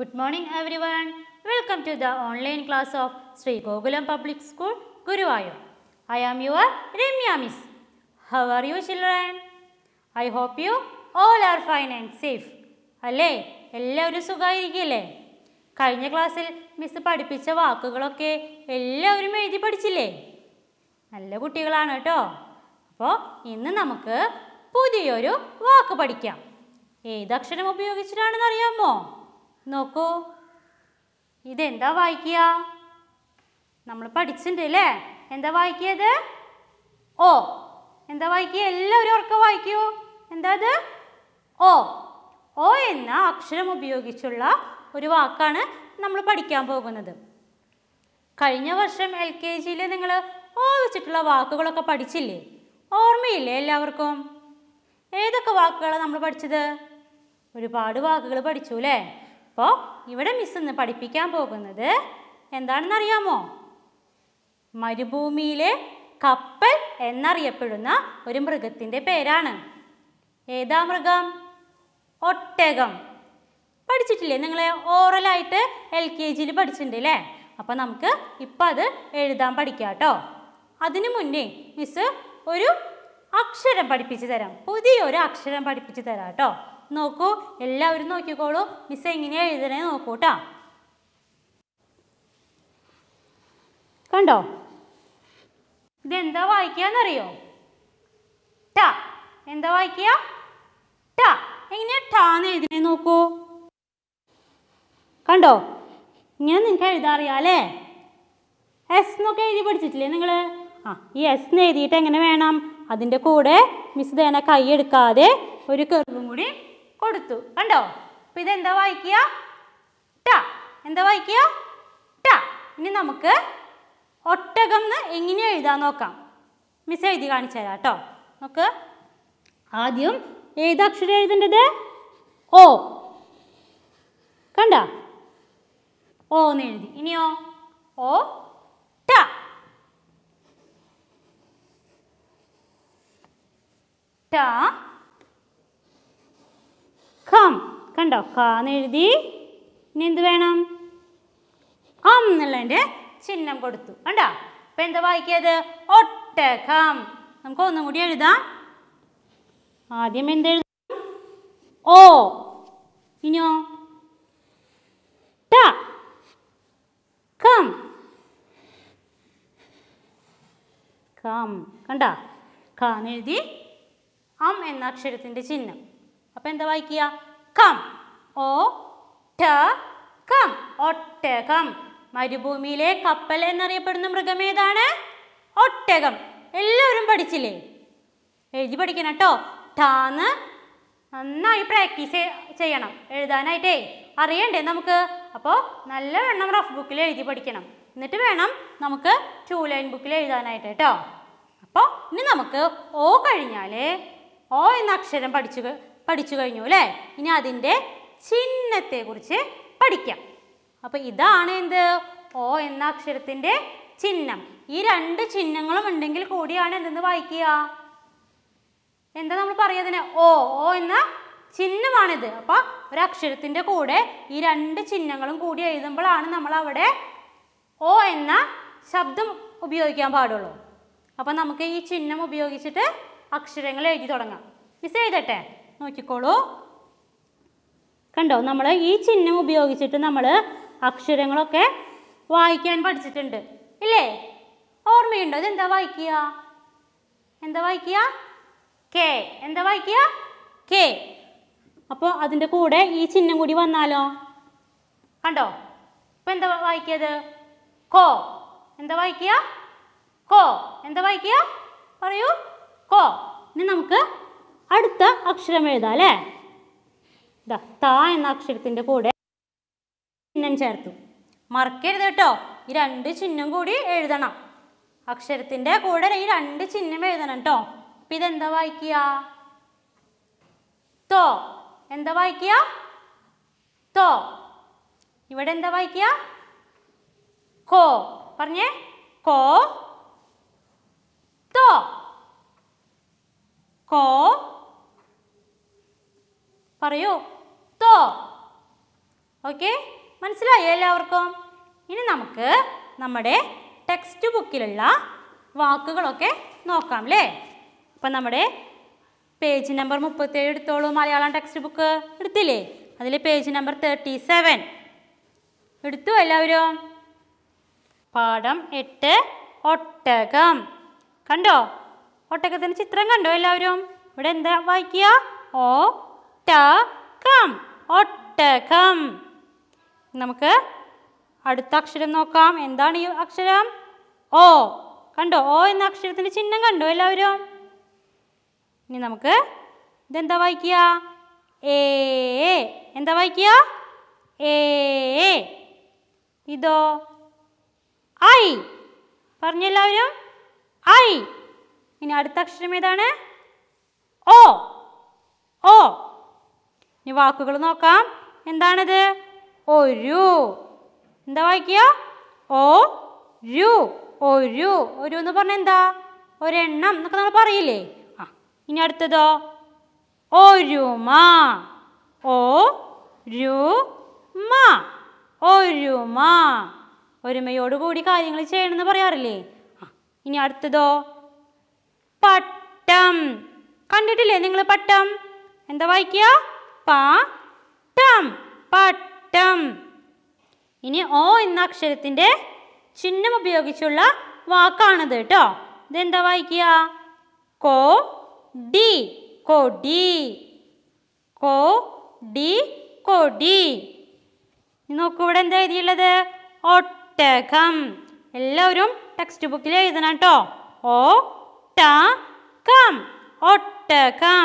Good morning everyone. Welcome to the online class of Sri Gokulam Public School, Guruvayur. I am your Ramya Miss. How are you children? I hope you all are fine and safe. അല്ലേ എല്ലാവരും സുഖമായിരിക്കില്ലേ കഴിഞ്ഞ ക്ലാസ്സിൽ miss പഠിപ്പിച്ച വാക്കുകളൊക്കെ എല്ലാവരും എഴുതി പഠിച്ചില്ലേ നല്ല കുട്ടികളാണ് കേട്ടോ അപ്പോൾ ഇന്ന് നമുക്ക് പുതിയൊരു വാക്ക് പഠിക്കാം ഏതക്ഷരം ഉപയോഗിച്ചിട്ടാണെന്ന് അറിയാമോ നോക്കൂ ഇതെന്താ വായിക്കുക നമ്മൾ പഠിച്ചിട്ടുണ്ട് അല്ലേ എന്താ വായിക്കിയത് ഓ എന്താ വായിക്കുക എല്ലാവരും ഉറക്കെ വായിക്കൂ എന്താ അത് ഓ ഓ എന്ന അക്ഷരം ഉപയോഗിച്ചുള്ള ഒരു വാക്കാണ് നമ്മൾ പഠിക്കാൻ പോകുന്നത് കഴിഞ്ഞ വർഷം എൽ കെ ജിയിൽ നിങ്ങൾ ഓ വെച്ചിട്ടുള്ള വാക്കുകളൊക്കെ പഠിച്ചില്ലേ ഓർമ്മയില്ലേ എല്ലാവർക്കും ഏതൊക്കെ വാക്കുകളാണ് നമ്മൾ പഠിച്ചത് ഒരുപാട് വാക്കുകൾ പഠിച്ചു അല്ലേ അപ്പോൾ ഇവിടെ മിസ് ഇന്ന് പഠിപ്പിക്കാൻ പോകുന്നത് എന്താണെന്ന് അറിയാമോ മരുഭൂമിയിലെ കപ്പൽ എന്നറിയപ്പെടുന്ന ഒരു മൃഗത്തിൻ്റെ പേരാണ് ഏതാ മൃഗം ഒട്ടകം പഠിച്ചിട്ടില്ലേ നിങ്ങൾ ഓറലായിട്ട് എൽ കെ ജിയിൽ പഠിച്ചിട്ടുണ്ട് അല്ലേ അപ്പോൾ നമുക്ക് ഇപ്പം അത് എഴുതാൻ പഠിക്കാം കേട്ടോ അതിനു മുന്നേ മിസ് ഒരു അക്ഷരം പഠിപ്പിച്ച് തരാം പുതിയൊരു അക്ഷരം പഠിപ്പിച്ച് തരാം കേട്ടോ നോക്കൂ എല്ലാവരും നോക്കിക്കോളൂ മിസ് എങ്ങനെയാണ് എഴുതണേ നോക്കൂ കേട്ടോ കണ്ടോ ഇതെന്താ വായിക്കാന്നറിയോ ട എന്താ വായിക്കുക ട എങ്ങനെയാ ടാന്ന് എഴുതിനെ നോക്കൂ കണ്ടോ ഇങ്ങനെ നിങ്ങൾക്ക് എഴുതാൻ അറിയാം അല്ലേ എസ് എന്നൊക്കെ എഴുതി പഠിച്ചിട്ടില്ലേ നിങ്ങൾ ആ ഈ എസ് എന്ന് എഴുതിയിട്ട് എങ്ങനെ വേണം അതിൻ്റെ കൂടെ മിസ് ദേന കൈ എടുക്കാതെ ഒരു കെറുവും കൂടി കൊടുത്തു കണ്ടോ അപ്പം ഇതെന്താ വായിക്കുക ട എന്താ വായിക്കുക ട ഇനി നമുക്ക് ഒട്ടകം എന്ന് എങ്ങനെ എഴുതാൻ നോക്കാം മിസ് എഴുതി കാണിച്ചു തരാം കേട്ടോ നോക്ക് ആദ്യം ഏതക്ഷരം എഴുതേണ്ടത് ഓ കണ്ട ഓ എന്ന് എഴുതി ഇനിയോ ഓ ട ട ഖം കണ്ടോ ക എന്ന് എഴുതി ഇനി എന്ത് വേണം അം എന്നുള്ളതിൻ്റെ ചിഹ്നം കൊടുത്തു കണ്ടോ അപ്പം എന്താ വായിക്കിയത് ഒട്ടകം നമുക്ക് ഒന്നും കൂടി എഴുതാം ആദ്യം എന്തെഴുതാം ഓ ഇനിയോ ട കം കം കണ്ട ക എഴുതി അം എന്ന അക്ഷരത്തിൻ്റെ ചിഹ്നം അപ്പം എന്താ വായിക്കുക കം ഓ ട കം ഒട്ടകം മരുഭൂമിയിലെ കപ്പൽ എന്നറിയപ്പെടുന്ന മൃഗം ഏതാണ് ഒട്ടകം എല്ലാവരും പഠിച്ചില്ലേ എഴുതി പഠിക്കണം കേട്ടോ ടാന്ന് നന്നായി പ്രാക്ടീസ് ചെയ്യണം എഴുതാനായിട്ടേ അറിയണ്ടേ നമുക്ക് അപ്പോൾ നല്ലവണ്ണം റഫ് ബുക്കിൽ എഴുതി പഠിക്കണം എന്നിട്ട് വേണം നമുക്ക് ടൂ ലൈൻ ബുക്കിൽ എഴുതാനായിട്ട് കേട്ടോ അപ്പോൾ ഇനി നമുക്ക് ഓ കഴിഞ്ഞാൽ ഓ എന്ന അക്ഷരം പഠിച്ചു ക- പഠിച്ചു കഴിഞ്ഞു അല്ലേ ഇനി അതിൻ്റെ ചിഹ്നത്തെക്കുറിച്ച് പഠിക്കാം അപ്പോൾ ഇതാണ് എന്ത് ഓ എന്ന അക്ഷരത്തിൻ്റെ ചിഹ്നം ഈ രണ്ട് ചിഹ്നങ്ങളും ഉണ്ടെങ്കിൽ കൂടിയാണ് എന്തെന്ന് വായിക്കുക എന്താ നമ്മൾ പറയുന്നതിന് ഓ ഓ എന്ന ചിഹ്നമാണിത് അപ്പോൾ ഒരു അക്ഷരത്തിൻ്റെ കൂടെ ഈ രണ്ട് ചിഹ്നങ്ങളും കൂടി എഴുതുമ്പോഴാണ് നമ്മൾ അവിടെ ഓ എന്ന ശബ്ദം ഉപയോഗിക്കാൻ പാടുള്ളൂ അപ്പോൾ നമുക്ക് ഈ ചിഹ്നം ഉപയോഗിച്ചിട്ട് അക്ഷരങ്ങൾ എഴുതി തുടങ്ങാം മിസ് എഴുതട്ടെ നോക്കിക്കോളൂ കണ്ടോ നമ്മൾ ഈ ചിഹ്നം ഉപയോഗിച്ചിട്ട് നമ്മൾ അക്ഷരങ്ങളൊക്കെ വായിക്കാൻ പഠിച്ചിട്ടുണ്ട് ഇല്ലേ ഓർമ്മയുണ്ടോ ഇതെന്താ വായിക്കുക എന്താ വായിക്കുക കെ എന്താ വായിക്കുക കെ അപ്പോൾ അതിൻ്റെ കൂടെ ഈ ചിഹ്നം കൂടി വന്നാലോ കണ്ടോ ഇപ്പം എന്താ വായിക്കിയത് കോ എന്താ വായിക്കുക കോ എന്താ വായിക്കുക പറയൂ കോ ഇനി നമുക്ക് അടുത്ത അക്ഷരം എഴുതാം അല്ലേ ഇതാ ത എന്ന അക്ഷരത്തിൻ്റെ കൂടെ ചിഹ്നം ചേർത്തു മറക്കരുത് കേട്ടോ ഈ രണ്ട് ചിഹ്നം കൂടി എഴുതണം അക്ഷരത്തിൻ്റെ കൂടെ ഈ രണ്ട് ചിഹ്നം എഴുതണം കേട്ടോ അപ്പം ഇതെന്താ വായിക്കുക തോ എന്താ വായിക്കുക തോ ഇവിടെ എന്താ വായിക്കുക കോ പറഞ്ഞേ കോ തോ കോ പറയൂ തോ ഓക്കെ മനസ്സിലായോ എല്ലാവർക്കും ഇനി നമുക്ക് നമ്മുടെ ടെക്സ്റ്റ് ബുക്കിലുള്ള വാക്കുകളൊക്കെ നോക്കാം അല്ലേ അപ്പം നമ്മുടെ പേജ് നമ്പർ മുപ്പത്തേഴ് എടുത്തോളൂ മലയാളം ടെക്സ്റ്റ് ബുക്ക് എടുത്തില്ലേ അതിൽ പേജ് നമ്പർ തേർട്ടി സെവൻ എടുത്തു എല്ലാവരും പാഠം എട്ട് ഒട്ടകം കണ്ടോ ഒട്ടകത്തിൻ്റെ ചിത്രം കണ്ടോ എല്ലാവരും ഇവിടെ എന്താ വായിക്കുക ഓ ട കം ഒട്ടകം നമുക്ക് അടുത്ത അക്ഷരം നോക്കാം എന്താണ് ഈ അക്ഷരം ഓ കണ്ടോ ഓ എന്ന അക്ഷരത്തിൻ്റെ ചിഹ്നം കണ്ടോ എല്ലാവരും ഇനി നമുക്ക് ഇതെന്താ വായിക്കുക ഏ എന്താ വായിക്കുക ഏ ഇതോ ഐ പറഞ്ഞെല്ലാവരും ഐ ഇനി അടുത്ത അക്ഷരം ഏതാണ് ഓ ഓ ഇനി വാക്കുകൾ നോക്കാം എന്താണിത് ഒരു എന്താ വായിക്കുക ഓ രു ഒരു ഒരു എന്ന് പറഞ്ഞാൽ എന്താ ഒരെണ്ണം എന്നൊക്കെ നമ്മൾ പറയില്ലേ ആ ഇനി അടുത്തതോ ഒരുമ ഓ രു മ ഒരുമ ഒരുമയോടുകൂടി കാര്യങ്ങൾ ചെയ്യണമെന്ന് പറയാറില്ലേ ആ ഇനി അടുത്തതോ പട്ടം കണ്ടിട്ടില്ലേ നിങ്ങൾ പട്ടം എന്താ വായിക്കുക പട്ടം പട്ടം ഇനി ഓ എന്ന അക്ഷരത്തിൻ്റെ ചിഹ്നം ഉപയോഗിച്ചുള്ള വാക്കാണിത് കേട്ടോ ഇതെന്താ വായിക്കുക കോ ഡി കൊടി കോ ഡി കൊടി ഇനി നോക്കൂ ഇവിടെ എന്താ എഴുതിയുള്ളത് ഒട്ടകം എല്ലാവരും ടെക്സ്റ്റ് ബുക്കിൽ എഴുതണം കേട്ടോ ഓ ട കം ഒട്ടകം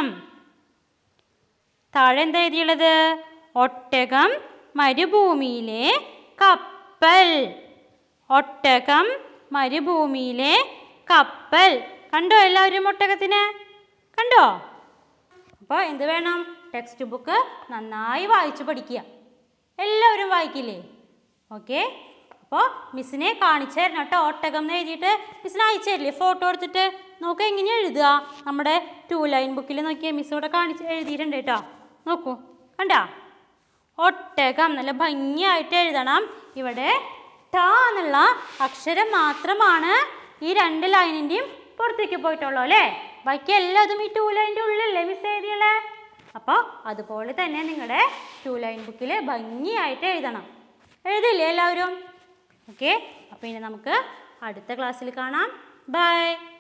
താഴെ എന്താ എഴുതിയുള്ളത് ഒട്ടകം മരുഭൂമിയിലെ കപ്പൽ ഒട്ടകം മരുഭൂമിയിലെ കപ്പൽ കണ്ടോ എല്ലാവരും ഒട്ടകത്തിന് കണ്ടോ അപ്പോൾ എന്ത് വേണം ടെക്സ്റ്റ് ബുക്ക് നന്നായി വായിച്ച് പഠിക്കുക എല്ലാവരും വായിക്കില്ലേ ഓക്കെ അപ്പോൾ മിസ്സിനെ കാണിച്ചു തരണം കേട്ടോ ഒട്ടകം എന്ന് എഴുതിയിട്ട് മിസ്സിനെ അയച്ചു തരില്ലേ ഫോട്ടോ എടുത്തിട്ട് നോക്ക് എങ്ങനെ എഴുതുക നമ്മുടെ ടു ലൈൻ ബുക്കിൽ നോക്കിയാൽ മിസ് ഇവിടെ കാണിച്ച് എഴുതിയിട്ടുണ്ട് കേട്ടോ നോക്കൂ കണ്ടാ ഒട്ടകം നല്ല ഭംഗിയായിട്ട് എഴുതണം ഇവിടെ ട എന്നുള്ള അക്ഷരം മാത്രമാണ് ഈ രണ്ട് ലൈനിൻ്റെയും പുറത്തേക്ക് പോയിട്ടുള്ളൂ അല്ലേ ബാക്കി എല്ലാതും ഈ ടു ലൈനിൻ്റെ ഉള്ളിലല്ലേ മിസ് എഴുതിയുള്ളേ അപ്പോൾ അതുപോലെ തന്നെ നിങ്ങളുടെ ടു ലൈൻ ബുക്കിൽ ഭംഗിയായിട്ട് എഴുതണം എഴുതില്ലേ എല്ലാവരും ഓക്കെ അപ്പോൾ ഇനി നമുക്ക് അടുത്ത ക്ലാസ്സിൽ കാണാം ബൈ